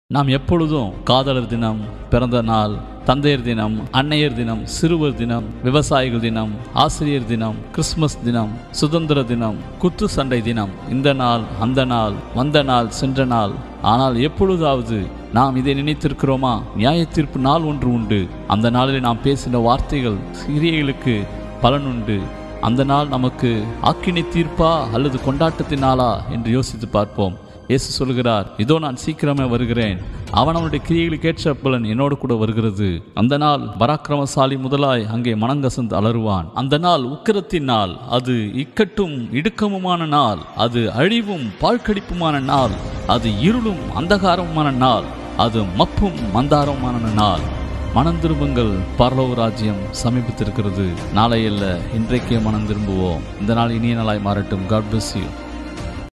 நாம் எப்பொழுதும் காதலர் தினம் பிறந்த நாள் தந்தையர் தினம் அன்னையர் தினம் சிறுவர் தினம் விவசாயிகள் தினம் ஆசிரியர் தினம் கிறிஸ்மஸ் தினம் சுதந்திர தினம் குத்து சண்டை தினம் இந்த நாள் அந்த நாள் வந்த நாள் சென்ற நாள் ஆனால் எப்பொழுதாவது நாம் இதை நினைத்திருக்கிறோமா நியாய தீர்ப்பு நாள் ஒன்று உண்டு அந்த நாளில் நாம் பேசின வார்த்தைகள் கிரியைகளுக்கு பலனுண்டு அந்த நாள் நமக்கு ஆக்கினை தீர்ப்பா அல்லது கொண்டாட்டத்தின் நாளா என்று யோசித்து பார்ப்போம் இயேசு சொல்கிறார் இதோ நான் சீக்கிரமே வருகிறேன் அவன் அவனுடைய கிரியைகளுக்கு ஏற்ற பலன் என்னோடு கூட வருகிறது அந்த நாள் பராக்கிரமசாலி முதலாய் அங்கே மனங்கசந்து அலறுவான் அந்த நாள் உக்கிரத்தின் நாள் அது இக்கட்டும் இடுக்கமுமான நாள் அது அழிவும் பாழ்கடிப்புமான நாள் அது இருளும் அந்தகாரமுமான நாள் அது மப்பும் மந்தாரமான நாள் மனம் திரும்புங்கள் பரலோக ராஜ்யம் சமீபித்திருக்கிறது நாளை அல்ல இன்றைக்கே மனம் திரும்புவோம் இந்த நாள் இனிய நாளாய் மாறட்டும் காட் bless you